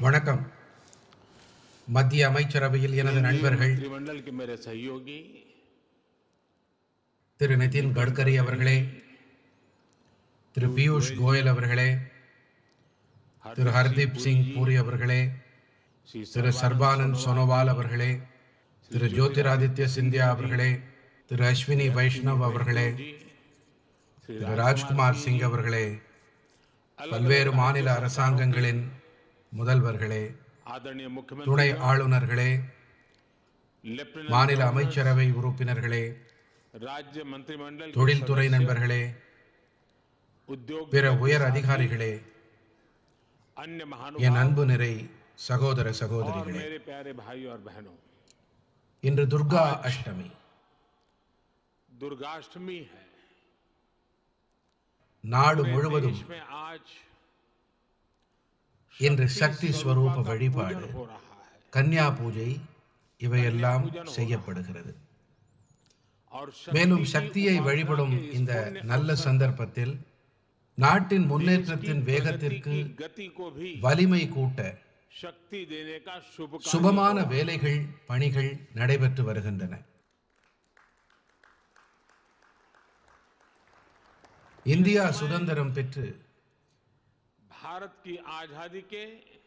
வணக்கம் மத்திய அமைச்சரவையில் எனது நண்பர்கள் मंत्रिमंडल के मेरे सहयोगी திரு நிதின் கட்கரி அவர்களே திரு பியூஷ் கோயல் அவர்களே திரு ஹர்தீப் சிங் பூரி அவர்களே श्री திரு சர்பானந்த் சோனோவால் அவர்களே திரு ஜோதிராதித்ய சிந்தியா அவர்களே திரு அஸ்வினி வைஷ்ணவ் அவர்களே திரு ராஜ்குமார் சிங் அவர்களே பல்வேறு மாநில அரசாங்கங்களின் முதல்வர்களே आदरणीय मुख्यमंत्री துணை ஆளுநர்களே लेफ्टिनेंट மாநில அமைச்சரவை உறுப்பினர்களே राज्य मंत्रिमंडल के தொழில்துறை நண்பர்களே उद्योग பிற உயர் அதிகாரிகளே अन्य என் महानुभाव அன்பு நிறை சகோதர और சகோதரிகளே मेरे प्यारे भाई और बहनों இன்று துர்கா அஷ்டமி दुर्गाष्टमी है நாடு முழுவதும் देश में आज இன்று சக்தி ஸ்வரூப வழிபாடு हो रहा है கன்யா பூஜை இவையெல்லாம் செய்யப்படுகிறது और மேலும் சக்தியை வழிபடும் இந்த நல்ல சந்தர்ப்பத்தில் நாட்டின் முன்னேற்றத்தின் வேகத்திற்கு की गति को भी வலிமை கூட்ட शक्ति देने का शुभ कार्य சுபமான வேலைகள் பணிகள் நடைபெற்று வருகின்றன இந்தியா சுதந்திரம் பெற்று भारत की आजादी के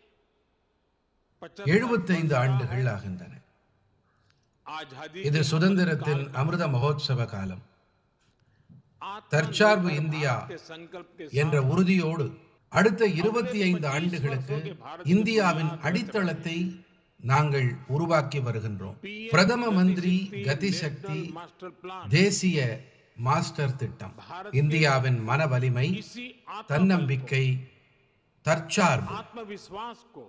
75 எழுபத்தைந்து ஆண்டுகள் ஆகின்றன आजादी இது சுதந்திரத்தின் அமிர்த மகோத்சவ காலம் தற்சார்பு இந்தியா के संकल्प के என்ற உறுதியோடு அடுத்த இருபத்தி ஐந்து ஆண்டுகளுக்கு இந்தியாவின் அடித்தளத்தை நாங்கள் உருவாக்கி வருகின்றோம் பிரதம மந்திரி கதி சக்தி मास्टर प्लान தேசிய மாஸ்டர் திட்டம் இந்தியாவின் மன வலிமை इसी आत्म தன்னம்பிக்கை தற்சார்பு आत्मविश्वास को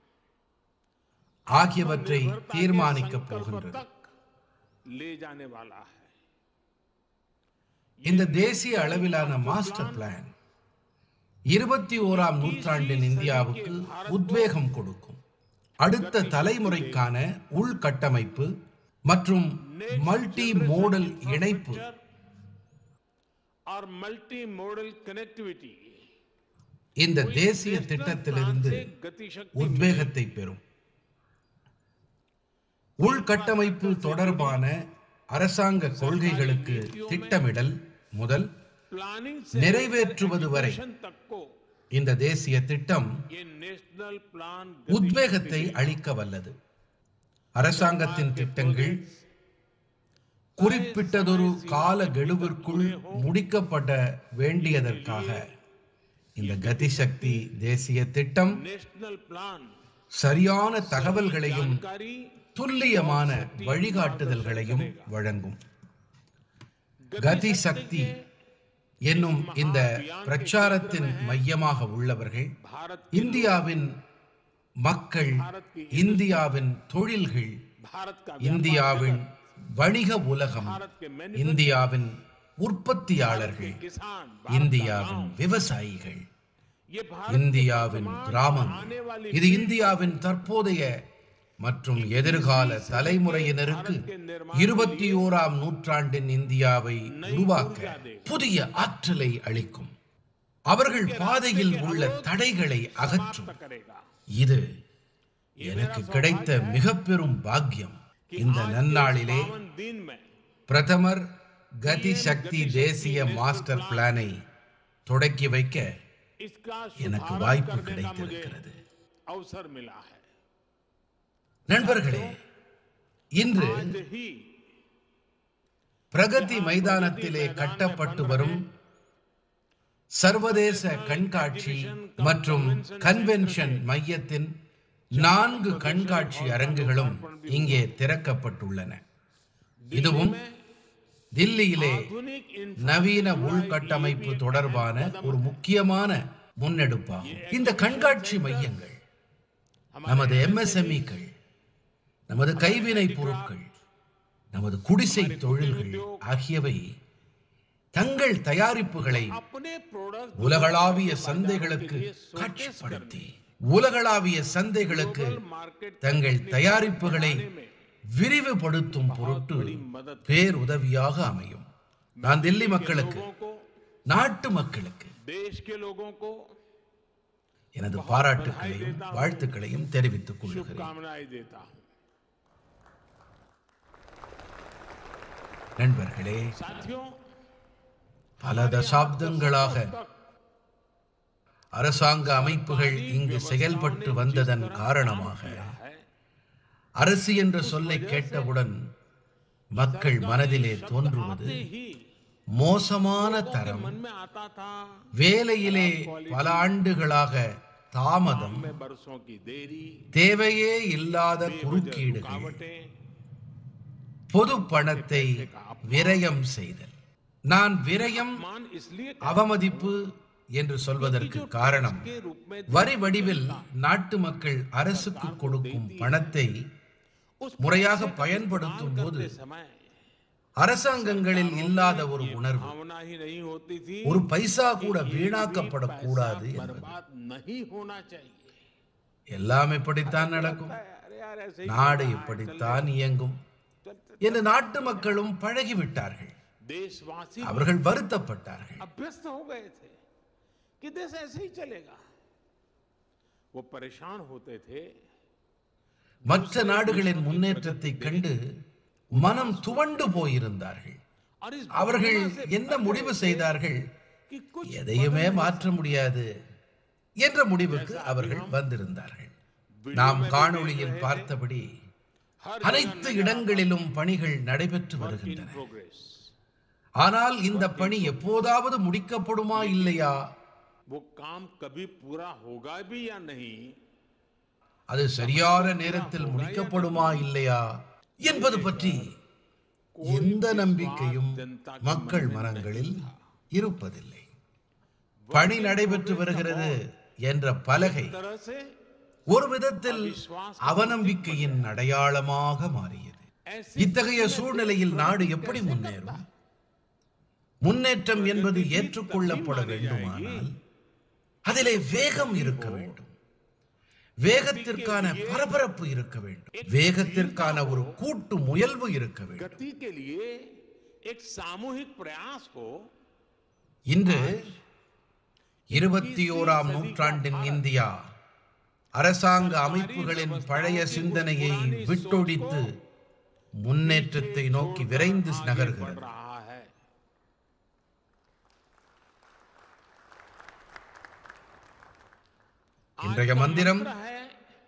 ஆகியவற்றை தீர்மானிக்கப் போகின்றது तक ले जाने वाला है இந்த தேசிய அளவிலான மாஸ்டர் பிளான் இருபத்தி ஓராம் நூற்றாண்டின் இந்தியாவுக்கு உத்வேகம் கொடுக்கும் அடுத்த தலைமுறைக்கான உள்கட்டமைப்பு மற்றும் மல்டி மோடல் இணைப்பு और मल्टी मॉडल कनेक्टिविटी இந்த தேசிய திட்டத்திலிருந்து गति शक्ति உத்வேகத்தை பெறும் உள்கட்டமைப்பு தொடர்பான அரசாங்க கொள்கைகளுக்கு திட்டமிடல் முதல் प्लानिंग நிறைவேற்றுவது வரை से तक को இந்த தேசிய திட்டம் ये नेशनल प्लान உத்வேகத்தை அளிக்க வல்லது அரசாங்கத்தின் திட்டங்கள் குறிப்பிட்டதொரு கால கெடுவிற்குள் முடிக்கப்பட வேண்டியதற்காக இந்த கதிசக்தி தேசிய திட்டம் नेशनल प्लान சரியான தகவல்களையும் कारी துல்லியமான வழிகாட்டுதல்களையும் வழங்கும் கதி சக்தி என்னும் இந்த பிரச்சாரத்தின் மையமாக உள்ளவர்கள் भारत இந்தியாவின் மக்கள் இந்தியாவின் தொழில்கள் भारत का இந்தியாவின் வணிக உலகம் भारत के मैन्यु இந்தியாவின் உற்பத்தியாளர்கள் किसान இந்தியாவின் விவசாயிகள் ये भारत இந்தியாவின் கிராமங்கள் இது இந்தியாவின் தற்போதைய மற்றும் எதிர்கால தலைமுறையினருக்கு இருபத்தி ஓராம் நூற்றாண்டின் இந்தியாவை உருவாக்க புதிய ஆற்றலை அளிக்கும் அவர்கள் பாதையில் உள்ள தடைகளை அகற்றும் करेगा இது எனக்கு கிடைத்த மிக பெரும் பாக்கியம் இந்த நன்னாளிலே पावन दिन में பிரதமர் கதி சக்தி தேசிய மாஸ்டர் பிளானை தொடக்கி வைக்க इसका எனக்கு शुभारंभ வாய்ப்பு करने का मुझे கிடைத்திருக்கிறது अवसर मिला है நண்பர்களே இன்று आज ही பிரகதி மைதானத்திலே கட்டப்பட்டு வரும் சர்வதேச கண்காட்சி மற்றும் கன்வென்ஷன் மையத்தின் நான்கு கண்காட்சி அரங்குகளும் இங்கே திறக்கப்பட்டுள்ளன இதுவும் தில்லியிலே आधुनिक इन நவீன உள்கட்டமைப்பு தொடர்பான ஒரு முக்கியமான முன்னெடுப்பாகும் இந்த கண்காட்சி மையங்கள் நமது எம்எஸ்எம்இக்கள் நமது கைவினை பொருட்கள் நமது குடிசை தொழில்கள் ஆகியவை தங்கள் தயாரிப்புகளை अपने प्रोडक्ट உலகளாவிய சந்தைகளுக்கு காட்சிப்படுத்தி உலகளாவிய சந்தைகளுக்கு मार्केट தங்கள் தயாரிப்புகளை விரிவுபடுத்தும் பொருட்டு பேருதவியாக அமையும் நான் தில்லி மக்களுக்கு लोगों को நாட்டு மக்களுக்கு देश के लोगों को எனது பாராட்டுக்களையும் வாழ்த்துக்களையும் தெரிவித்துக் கொள்கிறேன் शुभकामनाएं देता हूं நண்பர்களே साथियों பல தசாப்தங்களாக அரசாங்க அமைப்புகள் இங்கு செயல்பட்டு வந்ததன் காரணமாக है அரசு என்ற சொல்லை கேட்டவுடன் மக்கள் மனதிலே தோன்றுவது ही மோசமான தரம் मन में आता था வேலையிலே பல ஆண்டுகளாக தாமதம் में बरसों की देरी தேவையே இல்லாத குறுக்கீடுகள் रुकावटें பொது பணத்தை விரயம் செய்தல் நான் விரயம் मान इसलिए அவமதிப்பு என்று சொல்வதற்கு காரணம் के रूप में வரி வடிவில் நாட்டு மக்கள் அரசுக்கு கொடுக்கும் பணத்தை முறையாக பயன்படுத்தும் போது समय அரசாங்கங்களில் இல்லாத ஒரு உணர்வு भावना ही नहीं होती थी ஒரு பைசா கூட வீணாக்கப்படக்கூடாது என்பது बर्बाद नहीं होना चाहिए எல்லாம் இப்படித்தான் நடக்கும் अरे यार ऐसे நாடு இப்படித்தான் இயங்கும் என்று நாட்டு மக்களும் பழகிவிட்டார்கள் देशवासी அவர்கள் வருத்தப்பட்டார்கள் अभ्यस्त हो गए थे कि देश ऐसे ही चलेगा वो परेशान होते थे மற்ற நாடுகளின் முன்னேற்றத்தை கண்டு மனம் துவண்டு போயிருந்தார்கள் और इस அவர்கள் என்ன முடிவு செய்தார்கள் कि कुछ எதையுமே மாற்ற முடியாது என்ற முடிவுக்கு அவர்கள் வந்திருந்தார்கள் நாம் காணொளியில் பார்த்தபடி हर அனைத்து இடங்களிலும் பணிகள் நடைபெற்று வருகின்றன प्रोग्रेस ஆனால் இந்த பணி எப்போதாவது முடிக்கப்படுமா இல்லையா वो काम कभी पूरा होगा भी या नहीं அது சரியான நேரத்தில் முடிக்கப்படுமா இல்லையா என்பது பற்றி எந்த நம்பிக்கையும் மக்கள் மனங்களில் இருப்பதில்லை பணி நடைபெற்று வருகிறது என்ற பலகை तरह से ஒரு விதத்தில் அவநம்பிக்கையின் அடையாளமாக மாறியது ऐसी இத்தகைய சூழ்நிலையில் நாடு எப்படி முன்னேறும் முன்னேற்றம் என்பது ஏற்றுக்கொள்ளப்பட வேண்டுமானால் அதிலே வேகம் இருக்க வேண்டும் வேகத்திற்கான பரபரப்பு இருக்க வேண்டும் வேகத்திற்கான ஒரு கூட்டு முயல்வு இருக்க வேண்டும் गति के लिए एक सामूहिक प्रयास हो இன்று இருபத்தி ஓராம் நூற்றாண்டின் இந்தியா அரசாங்க அமைப்புகளின் பழைய சிந்தனையை விட்டொழித்து முன்னேற்றத்தை நோக்கி விரைந்து बढ़ நகர்கிறது रहा है இன்றைய மந்திரம் मंत्र है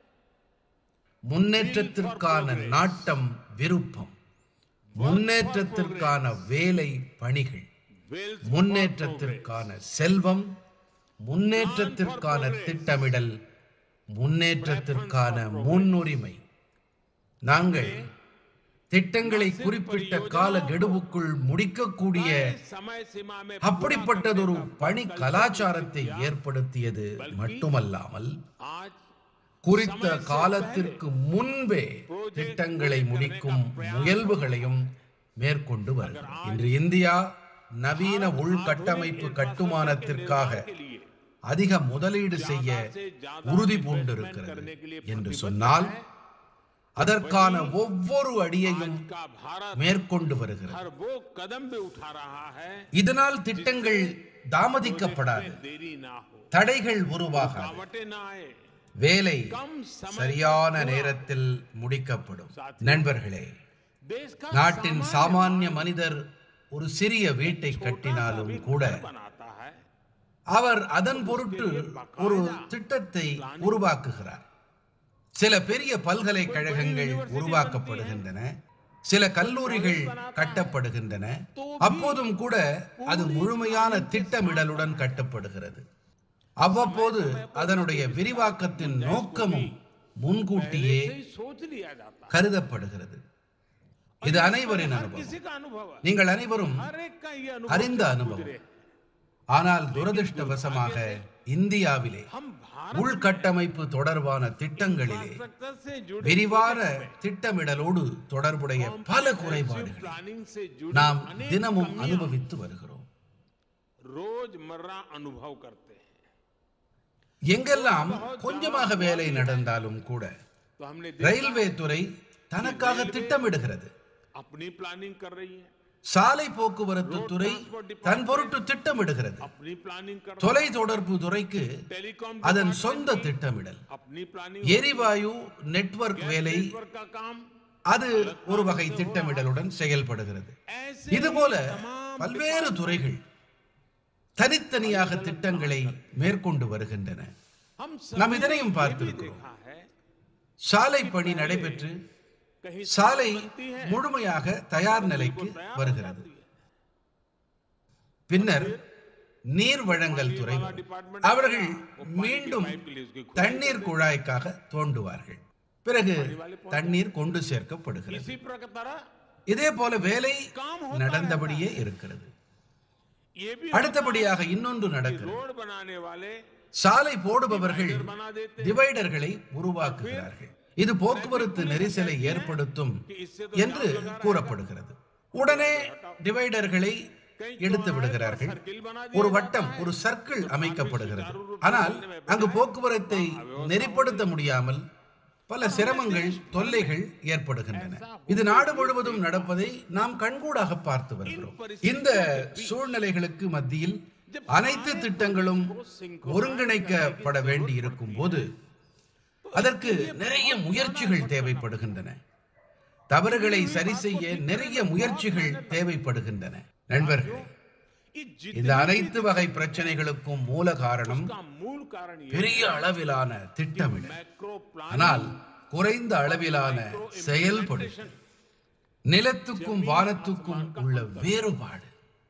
முன்னேற்றத்திற்கான நாட்டம் விருப்பம் முன்னேற்றத்திற்கான வேலை பணிகள் wealth முன்னேற்றத்திற்கான செல்வம் முன்னேற்றத்திற்கான திட்டமிடல் முன்னேற்றத்திற்கான முன்னுரிமை நாங்கள் திட்டங்களை குறிப்பிட்ட கால கெடுவுக்குள் முடிக்கக்கூடிய समय सीमा में அப்படிப்பட்டதொரு பணி கலாச்சாரத்தை ஏற்படுத்தியது மட்டுமல்லாமல் आज குறித்த காலத்திற்கு முன்பே திட்டங்களை முடிக்கும் முயல்வுகளையும் மேற்கொண்டு வருகிறது இன்று இந்தியா நவீன உள்கட்டமைப்பு கட்டுமானத்திற்காக के लिए அதிக முதலீடு செய்ய உறுதி பூண்டிருக்கிறது என்று சொன்னால் அதற்கான ஒவ்வொரு அடியையும் का भारत மேற்கொண்டு வருகிறது हर वो कदम भी उठा रहा है இதனால் திட்டங்கள் தாமதிக்கப்படாது देरी ना हो தடைகள் உருவாகாது रुकावटें ना आए வேலை कम समय சரியான நேரத்தில் முடிக்கப்படும் நண்பர்களே देश का நாட்டின் சாமானிய மனிதர் ஒரு சிறிய வீட்டை கட்டினாலும் கூட बनाता है அவர் அதன் பொருட்டு ஒரு திட்டத்தை உருவாக்குகிறார் சில பெரிய பல்கலைக்கழகங்கள் உருவாக்கப்படுகின்றன சில கல்லூரிகள் கட்டப்படுகின்றன அப்போதும் கூட அது முழுமையான திட்டமிடலுடன் கட்டப்படுகிறது அவ்வப்போது அதனுடைய விரிவாக்கத்தின் நோக்கமும் முன்கூட்டியே सही सोच लिया जाता है கருதப்படுகிறது இது அனைவரின் அனுபவம் किसी का अनुभव है நீங்கள் அனைவரும் हर एक का ये अनुभव அறிந்த அனுபவம் ஆனால் துரதிருஷ்டவசமாக இந்தியாவிலே हम भारत உள்கட்டமைப்பு தொடர்பான திட்டங்களிலே सेक्टर से जुड़े விரிவான திட்டமிடலோடு தொடர்புடைய பல குறைபாடுகளை प्लानिंग से जुड़े நாம் अनेक தினமும் कमियां அனுபவித்து வருகிறோம் रोजमर्रा अनुभव करते हैं எங்கெல்லாம் கொஞ்சமாக வேலை நடந்தாலும் கூட तो हमने देखा, ரயில்வே துறை தனக்காக திட்டமிடுகிறது अपनी प्लानिंग कर रही है சாலை போக்குவரத்து துறை தன் பொருட்டு திட்டமிடுகிறது अपनी प्लानिंग कर தொலை தொடர்பு துறைக்கு टेलीकॉम அதன் சொந்த திட்டமிடல் अपनी प्लानिंग எரிவாயு நெட்வொர்க் வேலை नेटवर्क का काम அது ஒரு வகை திட்டமிடலுடன் செயல்படுகிறது ऐसे இதுபோல பல்வேறு துறைகள் தனித்தனியாக திட்டங்களை மேற்கொண்டு வருகின்றன हम நாம் सब இதனையும் பார்த்திருக்கிறோம் देखा है சாலை பணி நடைபெற்று कहीं சாலை முழுமையாக தயார் நிலைக்கு வருகிறது பின்னர் நீர் வழங்கல் துறை வரும். அவர்கள் மீண்டும் தண்ணீர் குழாய்க்காக தோண்டுவார்கள் பிறகு தண்ணீர் கொண்டு சேர்க்கப்படுகிறது इसी प्रकार இதே போல வேலை நடந்தபடியே இருக்கிறது ये भी அடுத்தபடியாக இன்னொன்று நடக்கிறது रोड बनाने वाले சாலை போடுபவர்கள் बना देते டிவைடர்களை உருவாக்குகிறார்கள் இது போக்குவரத்து நெரிசலை ஏற்படுத்தும் என்று கூறப்படுகிறது உடனே டிவைடர்களை எடுத்து விடுகிறார்கள் सर्किल बना ஒரு வட்டம் ஒரு சர்க்கிள் அமைக்கப்படுகிறது ஆனால் அங்கு போக்குவரத்தை நெறிப்படுத்த முடியாமல் பல சிரமங்கள் தொல்லைகள் ஏற்படுகின்றன இது நாடு முழுவதும் நடப்பதை நாம் கண்கூடாக பார்த்து வருகிறோம் இந்த சூழ்நிலைகளுக்கு மத்தியில் அனைத்து திட்டங்களும் ஒருங்கிணைக்கப்பட வேண்டி இருக்கும் போது அதற்கு நிறைய முயற்சிகள் தேவைப்படுகின்றன தவறுகளை சரி செய்ய நிறைய முயற்சிகள் தேவைப்படுகின்றன நண்பர்களே ये जितना இந்த அனைத்து வகை பிரச்சனைகளுக்கும் மூல காரணம் का मूल कारण ये பெரிய அளவிலான திட்டமிடல் मैक्रो प्लान ஆனால் குறைந்த அளவிலான செயல்படுத்தல் நிலத்துக்கும் வானத்துக்கும் உள்ள வேறுபாடு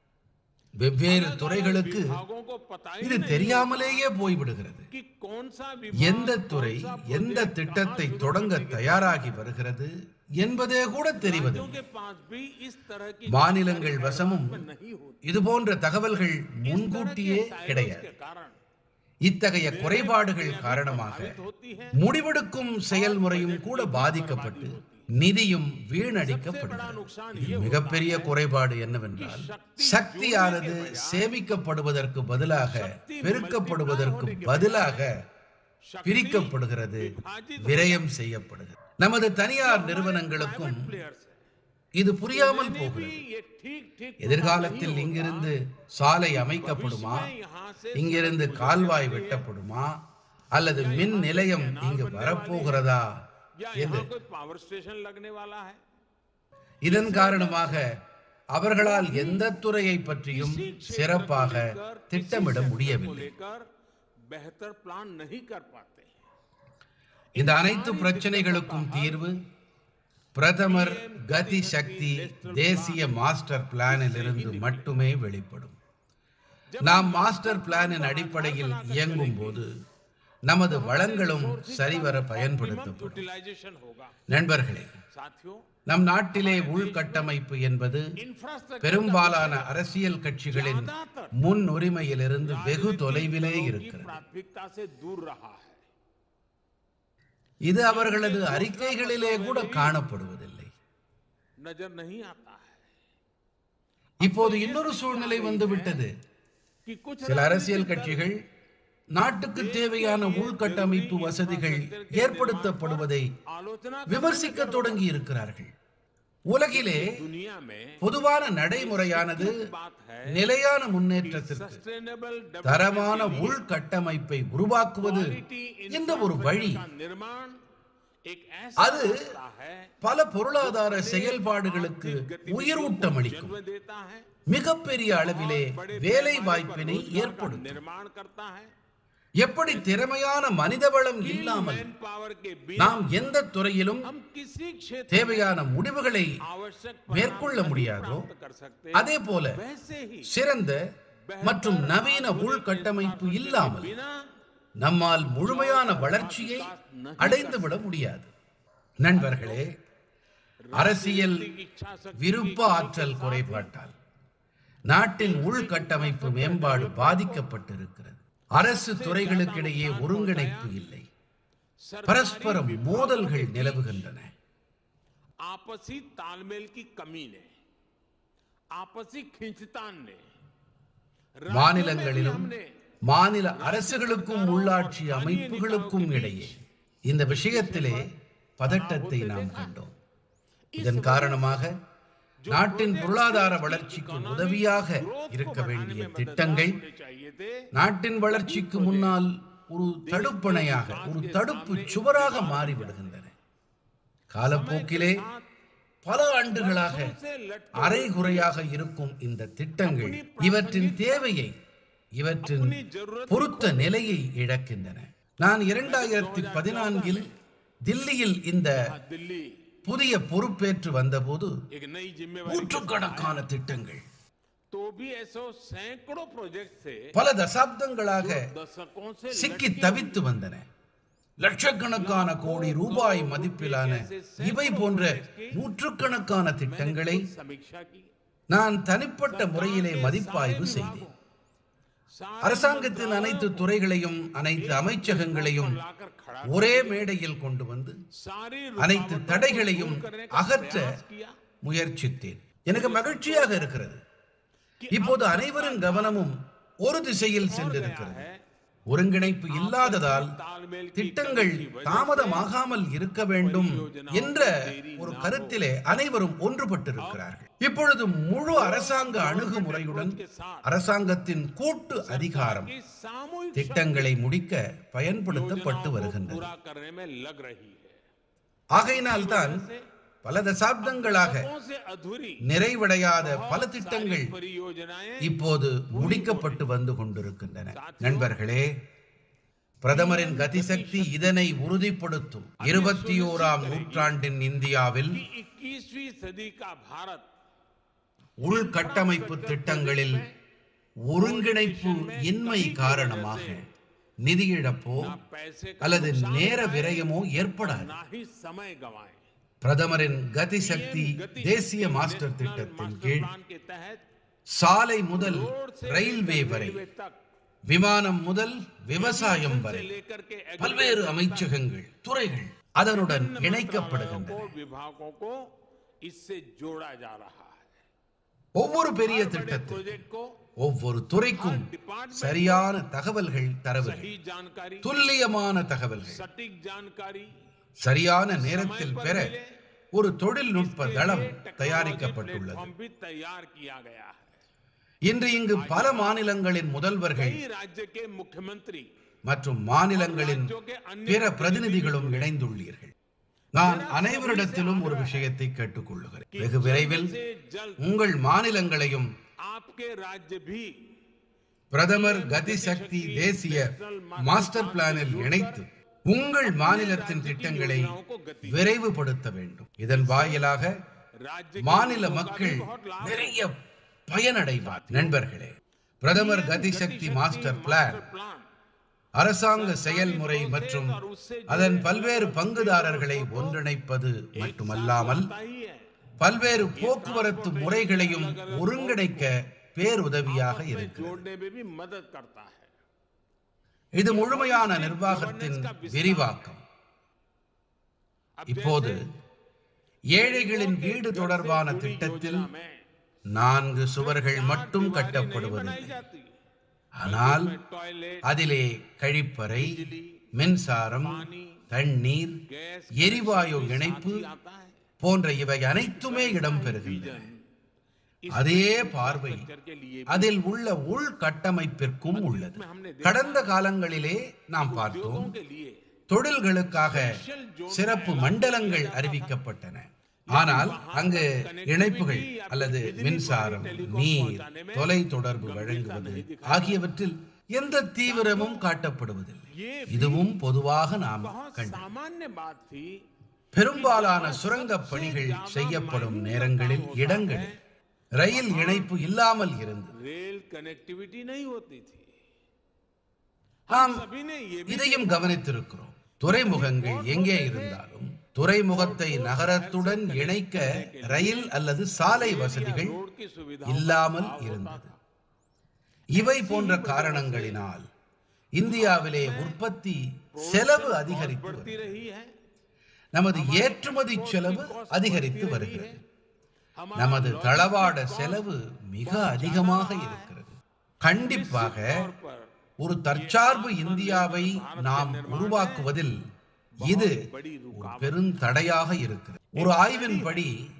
வெவ்வேறு துறைகளுக்கு भागों को पता ही இது தெரியாமலேயே போய்விடுகிறது कि कौन सा எந்த துறை எந்த திட்டத்தை தொடங்க தயாராகி வருகிறது என்பதே கூட தெரிவதில்லை के पास भी इस तरह की மாநிலங்கள் வசமும் नहीं होती இது போன்ற தகவல்கள் முன்கூட்டியே கிடையாது के कारण இத்தகைய குறைபாடுகள் காரணமாக होती है முடிவெடுக்கும் செயல்முறையும் கூட பாதிக்கப்பட்டு நிதியும் வீணடிக்கப்படுகிறது இதில் மிகப்பெரிய குறைபாடு என்னவென்றால் சக்தியானது சேமிக்கப்படுவதற்கு பதிலாக பெருக்கப்படுவதற்கு பதிலாக பிரிக்கப்படுகிறது விரயம் செய்யப்படுகிறது நமது தனியார் நிறுவனங்களுக்கும் प्लेयर्स है இது புரியாமல் போகிறது ये ठीक ठीक எதிர்காலத்தில் இங்கிருந்து சாலை அமைக்கப்படுமா यहाँ से இங்கிருந்து கால்வாய் வெட்டப்படுமா அல்லது மின் நிலையம் இங்கு வரப்போகிறதா या என்று यहाँ कोई पावर स्टेशन लगने वाला है இதன் காரணமாக அவர்களால் எந்த துறையை பற்றியும் சிறப்பாக திட்டமிட முடியவில்லை लेकर बेहतर प्लान नहीं कर पाते இந்த அனைத்து பிரச்சனைகளுக்கும் தீர்வு பிரதமர் கதி சக்தி தேசிய மாஸ்டர் பிளானில் இருந்து மட்டுமே வெளிப்படும் நாம் மாஸ்டர் பிளானின் அடிப்படையில் இயங்கும் போது நமது வளங்களும் சரிவர பயன்படுத்தப்படும் यूटिलाइजेशन होगा நண்பர்களே साथियों நம் நாட்டிலே உள்கட்டமைப்பு என்பது इंफ्रास्ट्रक्चर பெரும்பாலான அரசியல் கட்சிகளின் முன்னுரிமையிலிருந்து வெகு தொலைவிலே இருக்கிறது प्राथमिकता से दूर रहा है இது அவர்களது அறிக்கைகளிலே கூட காணப்படுவதில்லை नजर नहीं आता है இப்போது இன்னொரு சூழ்நிலை வந்துவிட்டது कि कुछ சில அரசியல் கட்சிகள் நாட்டுக்கு தேவையான உள்கட்டமைப்பு வசதிகள் ஏற்படுத்தப்படுவதை आलोचना விமர்சிக்க தொடங்கி இருக்கிறார்கள் உலகிலே दुनिया में பொதுவான நடைமுறையானது बात है நிலையான முன்னேற்றத்திற்கு सस्टेनेबल தரமான உள்கட்டமைப்பை உருவாக்குவது இந்த ஒரு வழி का निर्माण एक அது ऐसा रास्ता है பல பொருளாதார செயல்பாடுகளுக்கு உயிரூட்டம் அளிக்கும் जन्म देता है மிகப்பெரிய அளவிலே வேலை வாய்ப்பினை ஏற்படுத்தும் निर्माण करता है எப்படி திறமையான மனிதவளம் இல்லாமல் मैन पावर के बिना நாம் எந்த துறையிலும் हम किसी क्षेत्र தேவையான முடிவுகளை आवश्यक மேற்கொள்ள முடியாதோ प्राप्त कर सकते அதே போல वैसे ही சிறந்த மற்றும் நவீன உள்கட்டமைப்பு இல்லாமல் बिना நம்மால் முழுமையான வளர்ச்சியை அடைந்துவிட முடியாது நண்பர்களே அரசியல் इच्छा शक्ति விருப்ப ஆற்றல் குறைபாட்டால் நாட்டின் உள்கட்டமைப்பு மேம்பாடு பாதிக்கப்பட்டிருக்கிறது அரசு துறைகளுக்கிடையே ஒருங்கிணைப்பு இல்லை பரஸ்பரம் மோதல்கள் நிலவுகின்றன आपसी तालमेल की कमी ने आपसी खिंचतान ने மாநிலங்களிலும் மாநில அரசுகளுக்கும் உள்ளாட்சி அமைப்புகளுக்கும் இடையே இந்த விஷயத்திலே பதட்டத்தை நாம் கண்டோம் இதன் காரணமாக நாட்டின் பொருளாதார வளர்ச்சிக்கு உதவியாக இருக்க வேண்டிய திட்டங்கள் நாட்டின் வளர்ச்சிக்கு முன்னால் ஒரு தடுப்பணையாக ஒரு தடுப்பு சுவராக மாறிவிடுகின்றன காலப்போக்கிலே பல ஆண்டுகளாக அரைகுறையாக இருக்கும் இந்த திட்டங்கள் இவற்றின் தேவையை இவற்றின் பொருத்த நிலையை இழக்கின்றன நான் இரண்டாயிரத்தி பதினான்கில் தில்லியில் இந்த दिल्ली புதிய பொறுப்பேற்று வந்தபோது एक नई जिम्मेवारी நூற்றுக்கணக்கான திட்டங்கள் तो भी ऐसे सैकड़ों प्रोजेक्ट थे பல தசாப்தங்களாக दशकों से சிக்கி தவித்து வந்தன லட்சக்கணக்கான கோடி ரூபாய் மதிப்பிலான இவை போன்ற நூற்றுக்கணக்கான திட்டங்களை समीक्षा की நான் தனிப்பட்ட முறையிலே மதிப்பாய்வு செய்தேன் सारे அரசாங்கத்தின் அனைத்து துறைகளையும் அனைத்து அமைச்சகங்களையும் लाकर खड़ा ஒரே மேடையில் கொண்டு வந்து सारी அனைத்து रुकावटों को தடைகளையும் दूर करने का அகற்ற प्रयास किया முயற்சித்தேன் எனக்கு மகிழ்ச்சியாக இருக்கிறது இப்போது அனைவரின் கவனமும் ஒரு திசையில் சென்றிருக்கிறது है ஒருங்கிணைப்பு இல்லாததால் तालमेल की திட்டங்கள் தாமதமாகாமல் இருக்க வேண்டும் என்ற ஒரு கருத்திலே அனைவரும் ஒன்றுபட்டிருக்கிறார்கள் இப்பொழுது முழு அரசாங்க அணுகுமுறையுடன் அரசாங்கத்தின் கூட்டு அதிகாரம் की सामूहिक திட்டங்களை முடிக்க பயன்படுத்தப்பட்டு வருகின்றது पूरा करने में लग रही है ஆகையினால்தான் பல தசாப்தங்களாக दशकों से अधूरी நிறைவடையாத பல திட்டங்கள் परियोजनाएं இப்போது முடிக்கப்பட்டு வந்து கொண்டிருக்கின்றன நண்பர்களே பிரதமரின் கதிசக்தி இதனை உறுதிப்படுத்தும் இருபத்தி ஓராம் நூற்றாண்டின் இந்தியாவில் कि 21वीं सदी का भारत உள்கட்டமைப்பு திட்டங்களில் ஒருங்கிணைப்பு இன்மை காரணமாக நிதி இழப்போ ना पैसे का அல்லது நேர விரயமோ ஏற்படாது ना ही समय गवाएं பிரதமரின் கதிசக்தி தேசிய மாஸ்டர் திட்டத்தின் கீழ் प्लान के तहत சாலை முதல் रोड से ரயில்வே வரை रेलवे तक விமானம் முதல் விவசாயம் से வரை लेकर के பல்வேறு அமைச்சகங்கள் துறைகள் அதனுடன் இணைக்கப்படுகின்றன को विभागों को इससे जोड़ा जा रहा है ஒவ்வொரு பெரிய திட்டத்தில் प्रोजेक्ट को ஒவ்வொரு துறைக்கும் சரியான தகவல்கள் தரவுகள் सही जानकारी துல்லியமான தகவல்கள் सटीक जानकारी சரியான நேரத்தில் பெற ஒரு தொழில்நுட்ப தளம் தயாரிக்கப்பட்டுள்ளது प्लेटफॉर्म भी तैयार किया गया है இன்று இங்கு பல மாநிலங்களின் முதல்வர்கள் कई राज्य के मुख्यमंत्री மற்றும் மாநிலங்களின் பிற பிரதிநிதிகளும் இணைந்துள்ளீர்கள் நான் அனைவரிடத்திலும் ஒரு விஷயத்தை கேட்டுக்கொள்ளுகிறேன் வெகு விரைவில் से जल्द உங்கள் மாநிலங்களையும் आपके राज्य भी பிரதமர் கதி சக்தி தேசிய மாஸ்டர் பிளானில் இணைத்து உங்கள் மாநிலத்தின் திட்டங்களை விரைவுபடுத்த வேண்டும் இதன் வாயிலாக राज्य மாநில மக்கள் நிறைய பயனடைவார் நண்பர்களே பிரதமர் கதி சக்தி மாஸ்டர் பிளான் प्लान அரசாங்க செயல்முறை மற்றும் அதன் பல்வேறு பங்குதாரர்களை ஒன்றிணைப்பது மட்டுமல்லாமல் ही है பல்வேறு போக்குவரத்து முறைகளையும் ஒருங்கிணைக்க பேருதவியாக இருக்கிறது जोड़ने में भी मदद करता है இது முழுமையான நிர்வாகத்தின் விரிவாக்கம் இப்போது ஏழைகளின் வீடு தொடர்பான திட்டத்தில் में நான்கு சுவர்கள் மட்டும் கட்டப்படுவதில்லை ஆனால் टॉयलेट அதிலே கழிப்பறை மின்சாரம் தண்ணீர் எரிவாயு இணைப்பு आता है போன்ற இவை அனைத்துமே இடம்பெறுகின்றன அதே பார்வை के लिए அதில் உள்ள உள்கட்டமைப்பிற்கும் உள்ளது கடந்த காலங்களிலே நாம் பார்த்தோம் के लिए தொழில்களுக்காக சிறப்பு மண்டலங்கள் அறிவிக்கப்பட்டன ஆனால் அங்கு இணைப்புகள் அல்லது மின்சாரம் நீர் தொலை தொடர்பு வழங்குவது ஆகியவற்றில் எந்த தீவிரமும் காட்டப்படுவதில்லை இதுவும் பொதுவாக நாம் கண்டோம் सामान्य बात थी பெரும்பாலான சுரங்கப் பணிகள் செய்யப்படும் நேரங்களில் இடங்களில் ரயில் இணைப்பு இல்லாமல் இருந்தது रेल कनेक्टिविटी नहीं होती थी நாம் सभी ने ये भी இதையும் கவனித்திருக்கிறோம் துறைமுகங்கள் எங்கே இருந்தாலும் துறைமுகத்தை நகரத்துடன் இணைக்க ரயில் அல்லது சாலை வசதிகள் रोड की सुविधा இல்லாமல் இருந்தது இவை போன்ற காரணங்களினால் இந்தியாவிலே உற்பத்தி செலவு அதிகரித்து बढ़ती வருகிறது. रही है நமது ஏற்றுமதி செலவு அதிகரித்து வருகிறது நமது தளவாட செலவு மிக அதிகமாக இருக்கிறது கண்டிப்பாக पर ஒரு தற்சார்பு இந்தியாவை நாம் உருவாக்குவதில் இது ஒரு பெருந்தடையாக இருக்கிறது ஒரு ஆய்வின்படி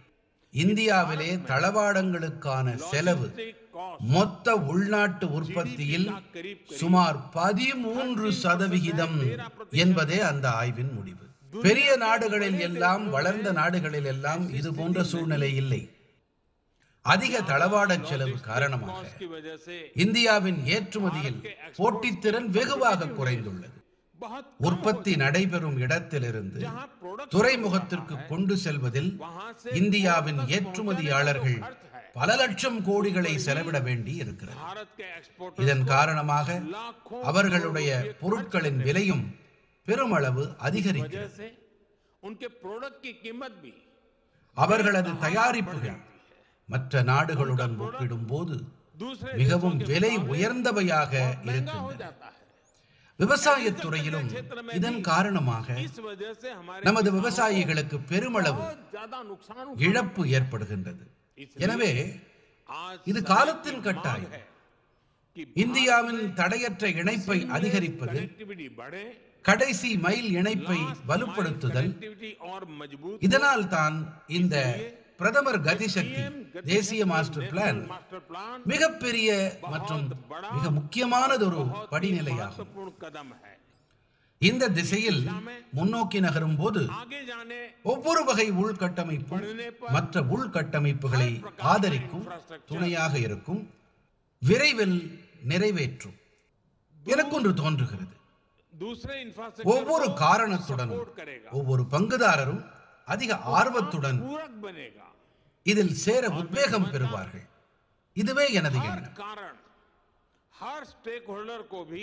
இந்தியாவிலே தளவாடங்களுக்கான செலவு Logistic cost மொத்த உள்நாட்டு உற்பத்தியில் சுமார் பதிமூன்று சதவிகிதம் என்பதே அந்த ஆய்வின் முடிவு பெரிய நாடுகளில் எல்லாம் வளர்ந்த நாடுகளில் எல்லாம் இது போன்ற சூழ்நிலை இல்லை அதிக தளவாட செலவு காரணமாக cost की वजह से இந்தியாவின் ஏற்றுமதியில் போட்டித்திறன் வெகுவாக குறைந்துள்ளது बहुत உற்பத்தி நடைபெறும் இடத்திலிருந்து जहां प्रोडक्ट துறைமுகத்திற்கு கொண்டு செல்வதில் वहां से இந்தியாவின் ஏற்றுமதியாளர்கள் பல லட்சம் கோடிகளை செலவிட வேண்டி இருக்கிறது भारत के एक्सपोर्ट இதன் காரணமாக लाखों அவர்களுடைய பொருட்களின் விலையும் பெருமளவு அதிகரிக்கிறது वजह से उनके प्रोडक्ट की कीमत भी அவர்களது தயாரிப்புகள் மற்ற நாடுகளுடன் ஒப்பிடும்போது दूसरे மிகவும் விலை உயர்ந்தவையாக महंगा हो இருக்கின்றன जाता है விவசாயத் துறையிலும் இதன் காரணமாக इस वजह से हमारे நமது விவசாயிகளுக்கு பெருமளவு बहुत ज्यादा नुकसान இழப்பு ஏற்படுகின்றது எனவே आज இது காலத்தின் கட்டாயம் है कि இந்தியாவின் தடையற்ற இணைப்பை அதிகரிப்பது कनेक्टिविटी बढ़े கடைசி மைல் இணைப்பை வலுப்படுத்துதல் कनेक्टिविटी और मजबूत இதனால் தான் இந்த பிரதமர் கதிசக்தி தேசிய மாஸ்டர் பிளான் मास्टर प्लान மிகப்பெரிய மற்றும் மிக முக்கியமானதொரு படிநிலையாகும் महत्वपूर्ण कदम है இந்த திசையில் முன்னோக்கி நகரும் போது आगे जाने ஒவ்வொரு வகை உள்கட்டமைப்பும் மற்ற உள்கட்டமைப்புகளை ஆதரிக்கும் துணையாக இருக்கும் விரைவில் நிறைவேற்றும் எனக்கொன்று தோன்றுகிறது दूसरे इंफ्रास्ट्रक्चर ஒவ்வொரு காரணத்துடனும் करेगा ஒவ்வொரு பங்குதாரரும் அதிக ஆர்வத்துடன் पूरक बनेगा இதில் சேர உத்வேகம் பெறுவார்கள் இதுவே எனது हर எண்ணம் कारण हर स्टेक होल्डर को भी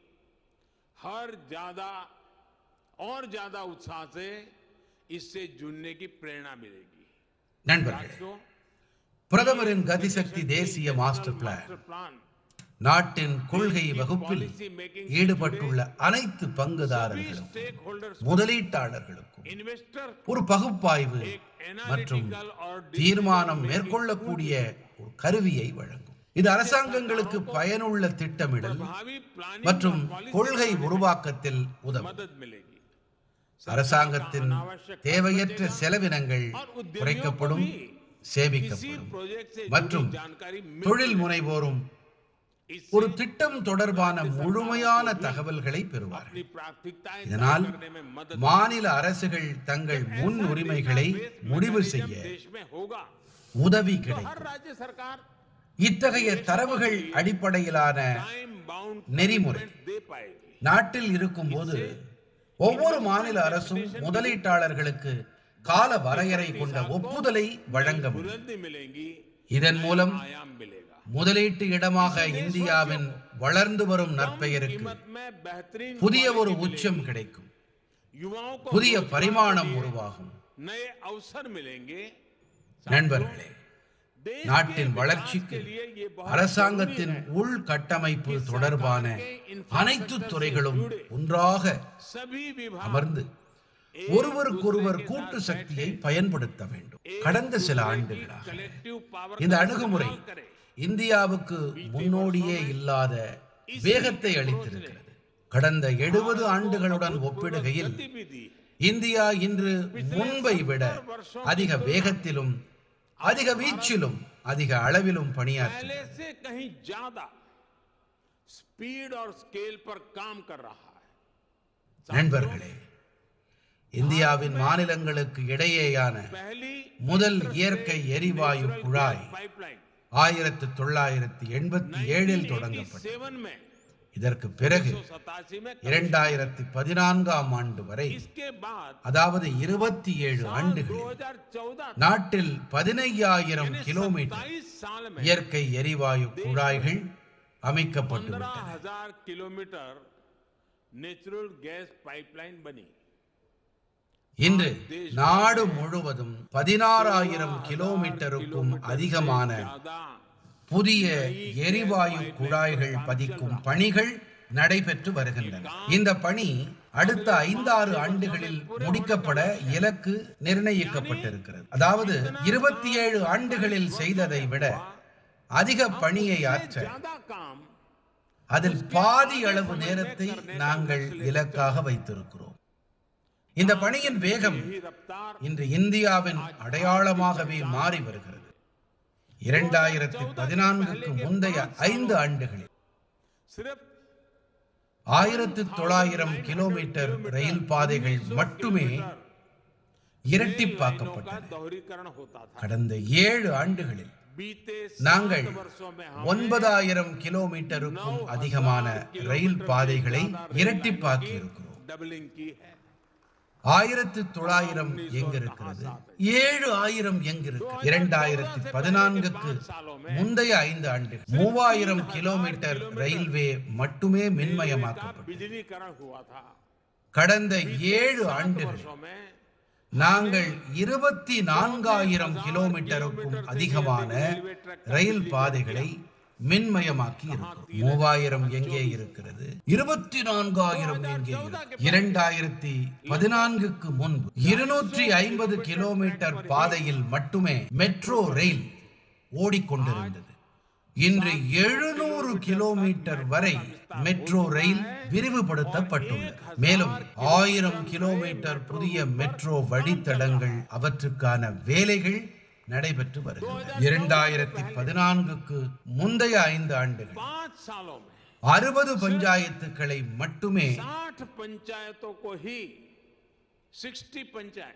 हर ज्यादा और ज्यादा उत्साह से इससे जुड़ने की प्रेरणा मिलेगी நண்பர்களே साथियों பிரதமரின் கதிசக்தி தேசிய மாஸ்டர் பிளான் मास्टर प्लान நாட்டின் கொள்கை வகுப்பில் पॉलिसी मेकिंग ஈடுபட்டுள்ள அனைத்து பங்குதாரர்களும் स्टेक होल्डर्स முதலீட்டாளர்களுக்கும் इन्वेस्टर ஒரு பகுப்பாய்வு மற்றும் एनालिटिकल और தீர்மானம் மேற்கொள்ளக்கூடிய ஒரு கருவியை வழங்கும் இது அரசாங்கங்களுக்கு பயனுள்ள திட்டமிடல் भावी प्लानिंग மற்றும் கொள்கை உருவாக்கத்தில் உதவும் मदद मिलेगी அரசாங்கத்தின் தேவையற்ற செலவினங்கள் குறைக்கப்படும் किसी சேமிக்கப்படும் प्रोजेक्ट से மற்றும் जुड़ी जानकारी मिल தொழில் முனைவோரும் इससे ஒரு திட்டம் தொடர்பான முழுமையான தகவல்களை பெறுவார்கள் अपनी प्राथमिकताएं இதனால் तय करने में मदद மாநில அரசுகள் தங்கள் முன் உரிமைகளை முடிவு செய்ய देश में होगा உதவி तो கிடைக்கும் हर राज्य सरकार இத்தகைய தரவுகள் அடிப்படையிலான टाइम बाउंड நெறிமுறை दे पाएगी நாட்டில் இருக்கும்போது ஒவ்வொரு மாநில அரசும் முதலீட்டாளர்களுக்கு கால வரையறை கொண்ட ஒப்புதலை வழங்க முடியும் बुलंदी मिलेगी இதன் மூலம் आयाम मिलेगा முதலீட்டு இடமாக இந்தியாவின் வளர்ந்து வரும் நற்பெயருக்கு कीमत में बेहतरीन புதிய ஒரு உச்சம் கிடைக்கும் युवाओं को புதிய பரிமாணம் உருவாகும் नए अवसर मिलेंगे நண்பர்களே देश நாட்டின் के வளர்ச்சிக்கு विकास के लिए ये बहुत அரசாங்கத்தின் உள்கட்டமைப்பு தொடர்பான அனைத்து துறைகளும் ஒன்றாக सभी विभाग அமர்ந்து ஒருவருக்கொருவர் கூட்டு சக்தியை பயன்படுத்த வேண்டும் கடந்த சில ஆண்டுகளாக कलेक्टिव पावर இந்த அணுகுமுறை இந்தியாவுக்கு முன்னோடியே இல்லாத வேகத்தை அளித்திருக்கிறது கடந்த எழுபது ஆண்டுகளுடன் ஒப்பிடுகையில் गतिविधि இந்தியா இன்று முன்பை விட அதிக வேகத்திலும் அதிக வீச்சிலும் அதிக அளவிலும் பணியாற்றி पहले से कहीं ज्यादा स्पीड और स्केल पर काम कर रहा है நண்பர்களே இந்தியாவின் மாநிலங்களுக்கு இடையேயான पहली முதல் இயற்கை எரிவாயு குழாய் पाइपलाइन ஆயிரத்து தொள்ளாயிரத்தி எண்பத்தி ஏழில் தொடங்கப்பட்டது सेवन में இதற்கு பிறகு सतासी में இரண்டாயிரத்தி பதினான்காம் ஆண்டு வரை इसके बाद அதாவது இருபத்தி ஏழு ஆண்டுகளில் 2014 நாட்டில் பதினையாயிரம் கிலோமீட்டர் बाईस साल में இயற்கை எரிவாயு குழாய்கள் पंद्रह அமைக்கப்பட்டுவிட்டன हजार किलोमीटर नेचुरल गैस पाइपलाइन बनी இன்று நாடு முழுவதும் பதினாறாயிரம் கிலோமீட்டருக்கும் அதிகமான ज्यादा புதிய எரிவாயு குழாய்கள் பதிக்கும் பணிகள் நடைபெற்று வருகின்றன இந்த பணி அடுத்த ஐந்தாறு ஆண்டுகளில் முடிக்கப்பட இலக்கு நிர்ணயிக்கப்பட்டிருக்கிறது அதாவது இருபத்தி ஏழு ஆண்டுகளில் செய்ததை விட அதிக பணியை ஆற்ற ज्यादा काम அதில் பாதி அளவு நேரத்தை நாங்கள் இலக்காக வைத்திருக்கிறோம் இந்த பணியின் வேகம் यही रफ्तार இன்று இந்தியாவின் அடையாளமாகவே மாறி வருகிறது இரண்டாயிரத்தி பதினான்குக்கு முந்தைய ஐந்து ஆண்டுகளில் सिर्फ ஆயிரத்து தொள்ளாயிரம் கிலோமீட்டர் ரயில் பாதைகள் மட்டுமே का இரட்டிப்பாக்கப்பட்டது दोहरीकरण होता था கடந்த ஏழு ஆண்டுகளில் बीते நாங்கள் सात वर्षों में हम ஒன்பதாயிரம் கிலோமீட்டருக்கும் அதிகமான ரயில் பாதைகளை இரட்டிப்பாக்கி இருக்கிறோம் डबलिंग की है ஆயிரத்து தொள்ளாயிரம் எங்க இருக்கிறது ஏழு ஆயிரம் எங்க இருக்கு இரண்டாயிரத்தி பதினான்குக்கு முந்தைய ஐந்து ஆண்டுகள் மூவாயிரம் கிலோமீட்டர் ரயில்வே மட்டுமே மின்மயமாக்கப்பட்டது बिजलीकरण हुआ था கடந்த ஏழு ஆண்டுகளில் वर्षों में நாங்கள் இருபத்தி நான்காயிரம் கிலோமீட்டருக்கும் அதிகமான ரயில் பாதைகளை மின்மயமாக்கி இருக்கிறோம் மூவாயிரம் எங்கே இருக்கிறது இருபத்தி நான்காயிரம் எங்கே இருக்கு இரண்டாயிரத்தி பதினான்குக்கு முன்பு இருநூற்றி ஐம்பது கிலோமீட்டர் பாதையில் மட்டுமே மெட்ரோ ரயில் ஓடிக்கொண்டிருந்தது இன்று எழுநூறு கிலோமீட்டர் வரை மெட்ரோ ரயில் விரிவுபடுத்தப்பட்டுள்ளது மேலும் ஆயிரம் கிலோமீட்டர் புதிய மெட்ரோ வழித்தடங்கள் அவற்றுக்கான வேலைகள் நடைபெற்று வருகின்றன இரண்டாயிரத்தி பதினான்குக்கு முந்தைய ஐந்து ஆண்டுகள் पांच सालों में அறுபது பஞ்சாயத்துக்களை மட்டுமே साठ पंचायतों को ही सिक्सटी पंचायत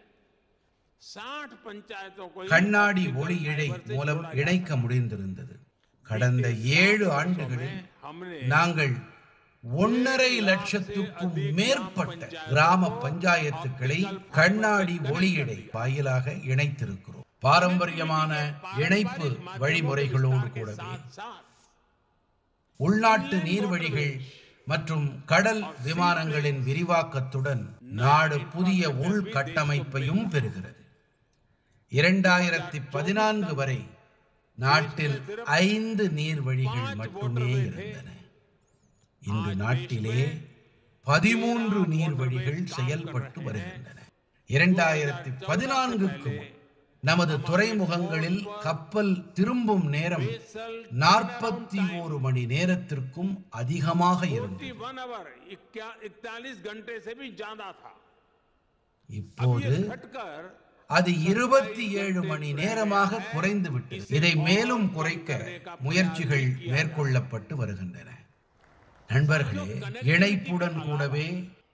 साठ पंचायतों को ही கண்ணாடி ஒளி இழை மூலம் இணைக்க முடிந்திருந்தது கடந்த ஏழு ஆண்டுகளில் हमने நாங்கள் ஒன்னரை லட்சத்துக்கும் மேற்பட்ட கிராம பஞ்சாயத்துக்களை கண்ணாடி ஒளியடை வாயிலாக இணைத்திருக்கிறோம் பாரம்பரியமான இணைப்பு வழிமுறைகளோடு கூடவே साथ உள்நாட்டு நீர்வழிகள் மற்றும் கடல் விமானங்களின் விரிவாக்கத்துடன் நாடு புதிய உள்கட்டமைப்பையும் பெறுகிறது இரண்டாயிரத்தி பதினான்கு வரை நாட்டில் ஐந்து நீர்வழிகள் மட்டுமே இருந்தன இன்று நாட்டிலே பதிமூன்று நீர்வழிகள் செயல்பட்டு வருகின்றன இரண்டாயிரத்தி பதினான்குக்கு முன் நமது துறைமுகங்களில் கப்பல் திரும்பும் நேரம் நாற்பத்தி ஓரு மணி நேரத்திற்கும் அதிகமாக இருந்தது वन आवर इकतालीस घंटे से भी ज्यादा था இப்போது घटकर அது இருபத்தி ஏழு மணி நேரமாக குறைந்து விட்டது இதை மேலும் குறைக்க முயற்சிகள் மேற்கொள்ளப்பட்டு வருகின்றன நண்பர்களே இணைப்புடன் கூடவே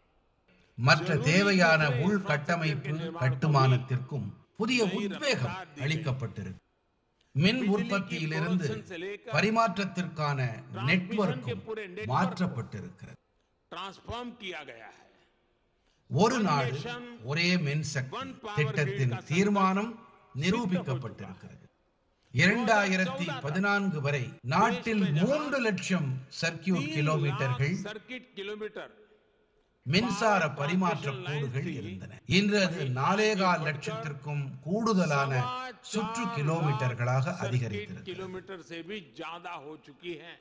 மற்ற தேவையான உள்கட்டமைப்பு கட்டுமானத்திற்கும் புதிய உத்வேகம் அளிக்கப்பட்டிருக்கு மின் உற்பத்தியிலிருந்து பரிமாற்றத்திற்கான நெட்வொர்க்கும் மாற்றப்பட்டிருக்கிறது ट्रांसफॉर्म किया गया है ஒரு நாடு ஒரே மின்சக்தி திட்டத்தின் தீர்மானம் நிரூபிக்கப்பட்டிருக்கிறது இரண்டாயிரத்தி பதினான்கு வரை நாட்டில் மூன்று லட்சம் சர்க்கியூட் கிலோமீட்டர்கள் सर्किट किलोमीटर மின்சார பரிமாற்ற கோடுகள் இருந்தன இன்று அது நாலேகால் லட்சத்திற்கும் கூடுதலான சுற்று கிலோமீட்டர்களாக அதிகரித்திருக்கிறது किलोमीटर से भी ज्यादा हो चुकी है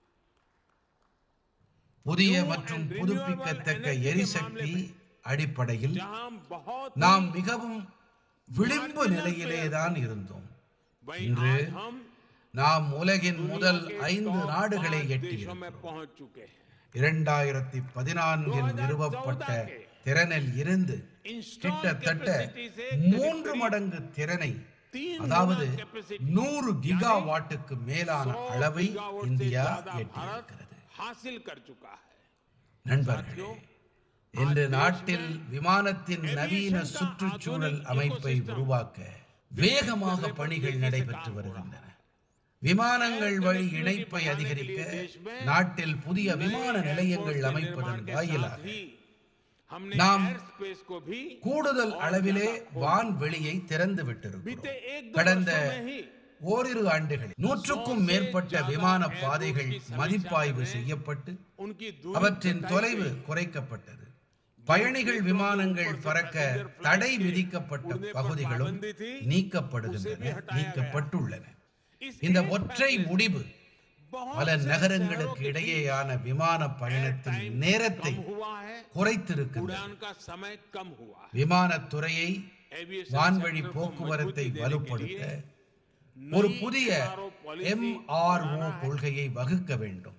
புதிய மற்றும் புதுப்பிக்கத்தக்க எரிசக்தி அடிப்படையில் जहां बहुत நாம் மிகவும் விளிம்பு நிலையிலே தான் இருந்தோம் वहीं இன்று आज हम நாம் உலகின் முதல் ஐந்து நாடுகளை देशों में எட்டியிருக்கிறோம் पहुंच चुके हैं இரண்டாயிரத்தி பதினான்கில் நிறுவப்பட்ட திறனில் இருந்து கிட்டத்தட்ட மூன்று மடங்கு திறனை அதாவது நூறு கிகா வாட்டுக்கு மேலான அளவை இந்தியா எட்டியிருக்கிறது हासिल कर चुका है நண்பர்களே இன்று நாட்டில் விமானத்தின் நவீன சுற்றுச்சூழல் அமைப்பை உருவாக்க வேகமாக பணிகள் நடைபெற்று வருகின்றன விமானங்கள் வழி இணைப்பை அதிகரிக்க நாட்டில் புதிய விமான நிலையங்கள் அமைப்பதன் வாயிலாக ही हमने நாம் एयर स्पेस को भी கூடுதல் அளவிலே வான்வெளியை திறந்து விட்டிருக்கிறோம் बीते एक दो கடந்த वर्षों में ही ஓரிரு ஆண்டுகளில் நூற்றுக்கும் மேற்பட்ட விமான பாதைகள் மதிப்பாய்வு செய்யப்பட்டு उनकी दूरी அவற்றின் தொலைவு குறைக்கப்பட்டது பயணிகள் விமானங்கள் பறக்க தடை விதிக்கப்பட்ட பகுதிகளும் நீக்கப்படுகின்றன நீக்கப்பட்டுள்ளன इस இந்த ஒற்றை முடிவு बहुत பல நகரங்களுக்கு இடையேயான விமான பயணத்தின் நேரத்தை हुआ है குறைத்திருக்கின்றன उड़ान का समय कम हुआ है விமானத்துறையை एविएशन வான்வழி सेक्टर को போக்குவரத்தை मजबूती देने के வலுப்படுத்த लिए ஒரு नई புதிய SRO पॉलिसी எம்ஆர்ஓ கொள்கையை வகுக்க வேண்டும்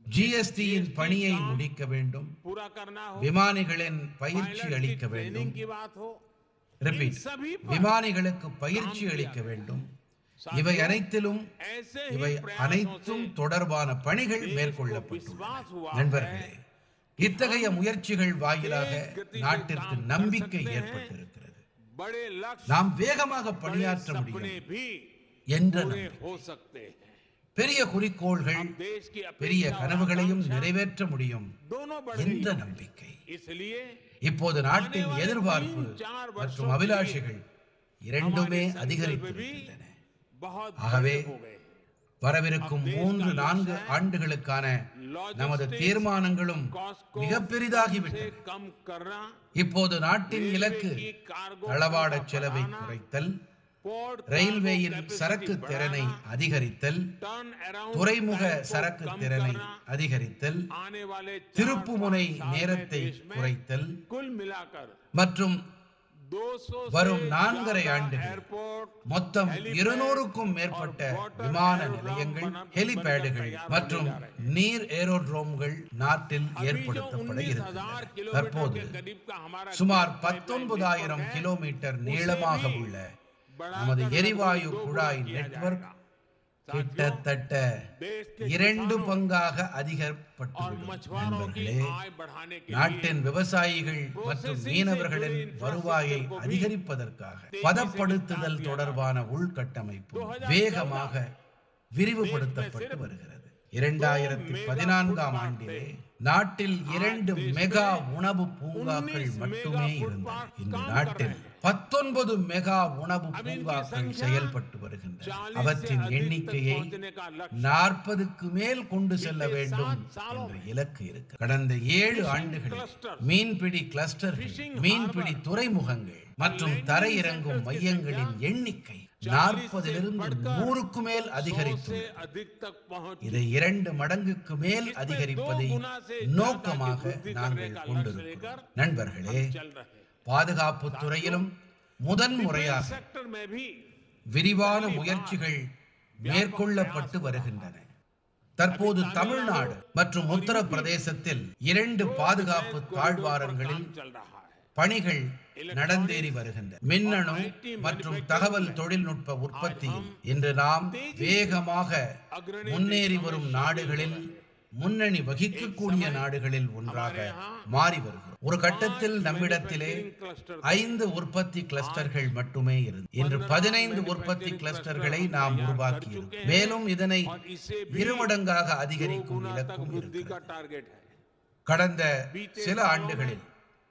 ஜிஎஸ்டியின் பணியை முடிக்க வேண்டும் पूरा करना हो விமானிகளின் பயிற்சி पायलट की அளிக்க வேண்டும் ट्रेनिंग की बात हो ரிப்பீட் इन सभी पर விமானிகளுக்கு பயிற்சி அளிக்க வேண்டும் இவை அனைத்திலும் ऐसे இவை ही प्रयासों அனைத்தும் से தொடர்பான பணிகள் विश्वास மேற்கொள்ளப்பட்டுள்ளன हुआ நண்பர்களே இத்தகைய முயற்சிகள் வாயிலாக एक गति से நாட்டிற்கு काम कर நம்பிக்கை सकते हैं। ஏற்பட்டிருக்கிறது बड़े लक्ष्य நாம் வேகமாக बड़े பணியாற்ற सपने முடியும் भी என்ற पूरे நம்பிக்கை हो सकते हैं பெரிய குறிக்கோள்கள் हम देश की பெரிய अपेक्षा और கனவுகளையும் आकांक्षा நிறைவேற்ற முடியும் दोनों बढ़ என்ற गई நம்பிக்கை इसलिए இப்போது நாட்டின் எதிர்பார்ப்பு மற்றும் அபிலாஷைகள் இரண்டுமே हमारे संकल्प भी அதிகரித்திருக்கின்றன बहुत ஆகவே बड़े हो गए हैं। வரவிருக்கும் மூன்று நான்கு ஆண்டுகளுக்கான நமது தீர்மானங்களும் कॉस्ट को மிக से பெரிதாகிவிட்டன कम करना இப்போது நாட்டின் இலக்கு की कार्गो தளவாட क्षमता செலவை बढ़ाना, குறைத்தல் पोर्ट ரயில்வேயின் कार्गो சரக்கு कैपेसिटी திறனை बढ़ाना, அதிகரித்தல் टर्न अराउंड துறைமுக टाइम को சரக்கு कम திறனை करना, அதிகரித்தல் आने वाले चार திருப்புமுனை पाँच साल में நேரத்தை देश में குறைத்தல் कुल मिलाकर மற்றும் 200 வரும் से நான்கரை ज्यादा ஆண்டுகள் एयरपोर्ट மொத்தம் இருநூறுக்கும் மேற்பட்ட விமான நிலையங்கள் ஹெலிபேடுகள் மற்றும் நீர் ஏரோட்ரோம்கள் நாட்டில் अभी जो ஏற்படுத்தப்பட 19,000 இருக்கின்றன किलोमीटर தற்போது के करीब का हमारा சுமார் गैस पाइपलाइन பத்தொன்பதாயிரம் नेटवर्क है, கிலோமீட்டர் उसे நீளமாக भी உள்ள बढ़ाकर நமது लगभग எரிவாயு दो गुना குழாய் किया நெட்வொர்க் जाएगा। கிட்டத்தட்ட देश के இரண்டு किसानों பங்காக और அதிகப்பட்டுவிடும் मछुआरों की நண்பர்களே आय बढ़ाने के लिए நாட்டின் விவசாயிகள் மற்றும் மீனவர்களின் வருவாயை அதிகரிப்பதற்காக பதப்படுத்துதல் தொடர்பான உள்கட்டமைப்பு வேகமாக விரிவுபடுத்தப்பட்டு வருகிறது இரண்டாயிரத்தி பதினான்காம் ஆண்டிலே நாட்டில் இரண்டு மெகா உணவு பூங்காக்கள் மட்டுமே இருந்தன இந்த நாட்டில் பத்தொன்பது மெகா உணவு பூங்காக்கள் செயல்பட்டு வருகின்றன 40 அவற்றின் से अधिक तक எண்ணிக்கையை पहुंचने का लक्ष्य நாற்பதுக்கு மேல் கொண்டு செல்ல வேண்டும் என்ற இலக்கு இருக்கு கடந்த ஏழு ஆண்டுகளில் மீன்பிடி கிளஸ்டர்கள் மீன்பிடி துறைமுகங்கள் மற்றும் தரையிறங்கும் மையங்களின் எண்ணிக்கை நாற்பதிலிருந்து நூறுக்கு மேல் से அதிகரித்துள்ளது अधिक तक पहुंच இதை இரண்டு மடங்குக்கு மேல் அதிகரிப்பதை गुना से நோக்கமாக ज्यादा की वृद्धि நாங்கள் करने का கொண்டிருக்கிறோம் लक्ष्य நண்பர்களே चल रहे हैं பாதுகாப்பு துறையிலும் முதன் முறையாக सेक्टर में भी விரிவான முயற்சிகள் மேற்கொள்ளப்பட்டு வருகின்றன தற்போது தமிழ்நாடு மற்றும் உத்தரப்பிரதேசத்தில் இரண்டு பாதுகாப்பு தாழ்வாரங்களில் काम चल रहा है பணிகள் நடந்தேறி வருகின்றன மின்னணு மற்றும் தகவல் தொழில்நுட்ப உற்பத்தியில் இன்று நாம் வேகமாக முன்னேறி வரும் நாடுகளில் முன்னணி வகிக்கக்கூடிய நாடுகளில் ஒன்றாக மாறி வருகிறோம் ஒரு கட்டத்தில் நம்மிடத்திலே क्लस्टर ஐந்து உற்பத்தி கிளஸ்டர்கள் மட்டுமே இருந்தது இன்று பதினைந்து உற்பத்தி கிளஸ்டர்களை நாம் உருவாக்கி மேலும் இதனை और इसे भी இருமடங்காக दो அதிகரிக்கும் गुना तक இலக்கும் वृद्धि இருக்கிறது का टारगेट है கடந்த சில ஆண்டுகளில்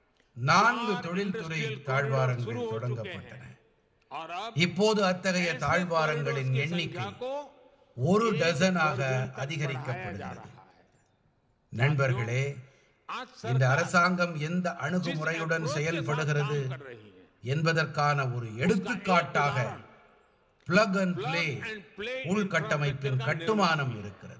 நான்கு தொழில்துறை தாழ்வாரங்கள் தொடங்கப்பட்டன और अब இப்போது அத்தகைய தாழ்வாரங்களின் எண்ணிக்கை को ஒரு டசனாக அதிகரிக்கப்படுகிறது நண்பர்களே आज இந்த அரசாங்கம் எந்த அணுகுமுறையுடன் செயல்படுகிறது कर रही है என்பதற்கான ஒரு எடுத்துக்காட்டாக plug and play and play உள்கட்டமைப்பின் கட்டுமானம் இருக்கிறது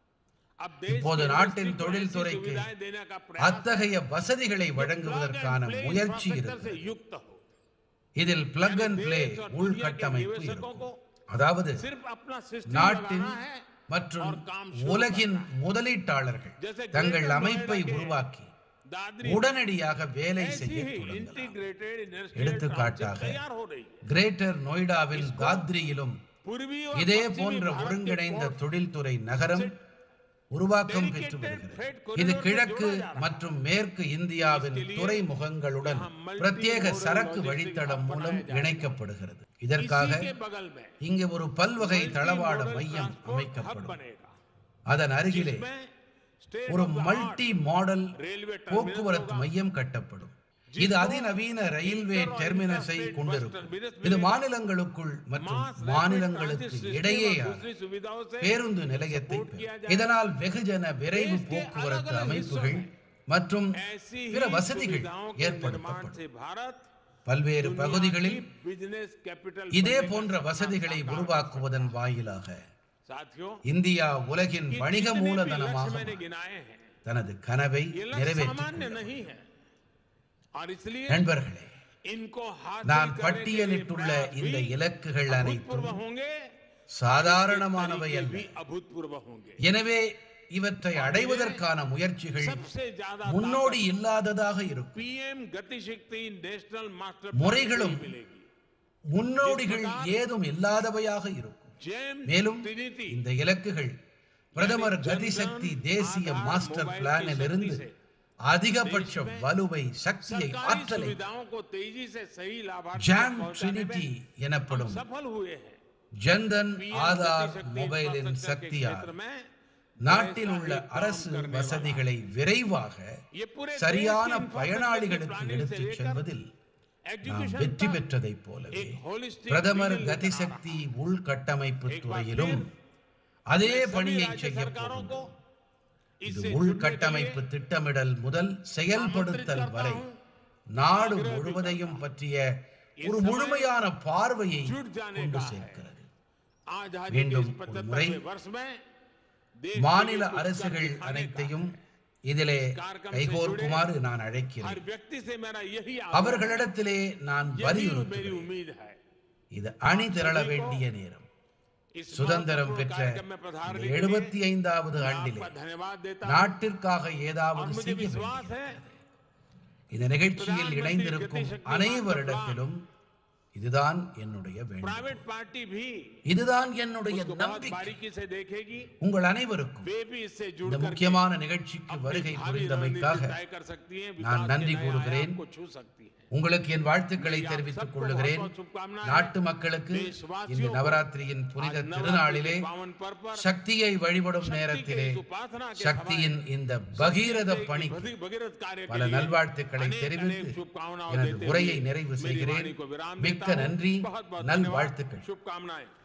अब देश இப்போது में நாட்டின் ऐसी தொழில்துறைக்கு सुविधाएं देने का प्रयास அத்தகைய வசதிகளை வழங்குவதற்கான play முயற்சி infrastructure இருக்கிறது से युक्त हो இதில் பிளக் அண்ட் பிளே देश और दुनिया के உள்கட்டமைப்பு निवेशकों இருக்கும் को அதாவது सिर्फ अपना सिस्टम நாட்டின் लगाना है மற்றும் और काम शुरू உலகின் முதலீட்டாளர்கள் जैसे தங்கள் Greater அமைப்பை Noida के உருவாக்கி दादरी உடனடியாக வேலை ऐसी செய்ய ही தொடங்கலாம் इंटीग्रेटेड इंडस्ट्रियल எடுத்துக்காட்டாக तैयार हो रही है கிரேட்டர் நொய்டாவில் தாத்ரியிலும் पूर्वी और இதே पश्चिमी போன்ற भारत के ஒருங்கிணைந்த port தொழில்துறை நகரம் உருவாக்கம் பெற்று வருகிறது இது கிழக்கு மற்றும் மேற்கு இந்தியாவின் துறைமுகங்களுடன் பிரத்யேக சரக்கு வழித்தடம் மூலம் இணைக்கப்படுகிறது இதற்காக इसी के बगल में இங்கே ஒரு பல்வகை தளவாட मॉडल மையம் ट्रांसपोर्ट हब அமைக்கப்படும் बनेगा அதன் அருகிலே इसमें स्टेट ஒரு of the multi modal railway terminal போக்குவரத்து மையம் கட்டப்படும் இது அதிநவீன ரயில்வே டெர்மினஸை கொண்டிருக்கும் இது மாநிலங்களுக்குள் மற்றும் மாநிலங்களுக்கு இடையேயான दूसरी सुविधाओं से பேருந்து நிலையத்தை பெறும். இதனால் வெகுஜன விரைவு போக்குவரத்து அமைப்புகள் மற்றும் ऐसी பிற ही வசதிகள் सुविधाओं के निर्माण ஏற்படுத்தப்படும் से भारत பல்வேறு பகுதிகளில் बिजनेस कैपिटल இதே போன்ற வசதிகளை உருவாக்குவதன் வாயிலாக साथियों இந்தியா உலகின் ये வணிக जितने भी மூலதனமாக लक्ष्य मैंने गिनाए हैं தனது கனவை ये लक्ष्य நிறைவேற்றி सामान्य नहीं है और इसलिए நண்பர்களே इनको நான் हासिल करने के लिए பட்டியலிட்டுள்ள प्रयास இந்த भी இலக்குகள் அனைத்தும் अभूतपूर्व होंगे சாதாரணமானவை तरीके அல்ல भी अभूतपूर्व होंगे எனவே இவற்றை அடைவதற்கான முயற்சிகள் सबसे ज्यादा முன்னோடி இல்லாததாக இருக்கும் पीएम गति शक्ति नेशनल मास्टर முறைகளும் प्लान से ही मिलेगी முன்னோடிகள் ஏதும் இல்லாதவையாக இருக்கும் जेम மேலும் ट्रिनिटी இந்த இலக்குகள் பிரதமர் கதிசக்தி தேசிய மாஸ்டர் பிளானில் இருந்து அதிகபட்ச வலுவை சக்தியை सरकारी ஆற்றலை सुविधाओं को तेजी से सही लाभार्थी ஜாம் तक पहुंचाने ட்ரினிட்டி में எனப்படும் सफल हुए हैं ஜன்தன் PM ஆதார் गति शक्ति மொபைலின் infrastructure के சக்தியால் क्षेत्र में நாட்டில் உள்ள அரசு வசதிகளை விரைவாக ये पूरे சரியான देश के பயனாளிகளுக்கு infrastructure எடுத்துச் planning से செல்வதில் நாம் एजुकेशन வெற்றி तक பெற்றதைப் போலவே एक holistic பிரதமர் vision लेकर आ கதிசக்தி உள்கட்டமைப்பு एक बार துறையிலும் फिर அதே मैं सभी பணியை राज्य செய்ய सरकारों को போகின்றோம் இது इससे जुड़ने के உள்கட்டமைப்பு लिए திட்டமிடல் முதல் செயல்படுத்தல் வரை நாடு முழுவதையும் பற்றிய ஒரு முழுமையான பார்வையை जुट जाने கொண்டு का है சேர்க்கிறது आजादी के மீண்டும் इस ஒரு முறை 75वें वर्ष में देश के மாநில लिए कुछ कर அரசுகள் दिखाने का அனைத்தையும் இதிலே கைகோர்க்குமாறு நான் அழைக்கிறேன் हर व्यक्ति से मेरा यही அவர்களிடத்திலே நான் यही मेरी வலியுறுத்துகிறேன் उम्मीद है இது அணி திரள வேண்டிய நேரம் इस சுதந்திரம் महत्वपूर्ण பெற்ற कार्यक्रम में पधारने இந்த के लिए எழுபத்தி ஐந்தாவது ஆண்டிலே आपका धन्यवाद देता हूं நாட்டிற்காக और ஏதாவது मुझे செய்ய विश्वास வேண்டும் है இந்த நிகழ்ச்சியில் இணைந்திருக்கும் அனைவரிடத்திலும் இதுதான் என்னுடைய வேண்டும் प्राइवेट पार्टी भी இதுதான் என்னுடைய उसको बहुत நம்பிக்கை बारीकी से देखेगी உங்கள் அனைவருக்கும் वे भी इससे जुड़ இந்த करके முக்கியமான நிகழ்ச்சிக்கு अपनी வருகை भावी புரிந்தமைக்காக रणनीति तय कर सकती हैं நான் विकास के நன்றி नए கூறுகிறேன். आयाम को छू सकती हैं உங்களுக்கு என் வாழ்த்துக்களை தெரிவித்துக் கொள்ளுகிறேன் நாட்டு மக்களுக்கு இந்த நவராத்திரியின் புனித आज திருநாளிலே नवरात्रि के पावन पर्व पर சக்தியை வழிபடும் நேரத்திலே शक्ति की इस उपासना के சக்தியின் இந்த பகீரத समय பணிக்கு भगी- भगीरथ कार्य के பல लिए நல்வாழ்த்துக்களை अनेक- தெரிவித்து अनेक शुभकामनाओं எனது देते உரையை हुए நிறைவு मेरी செய்கிறேன் वाणी को विराम மிக்க देता हूं। நன்றி बहुत बहुत நல்வாழ்த்துக்கள் धन्यवाद शुभकामनाएं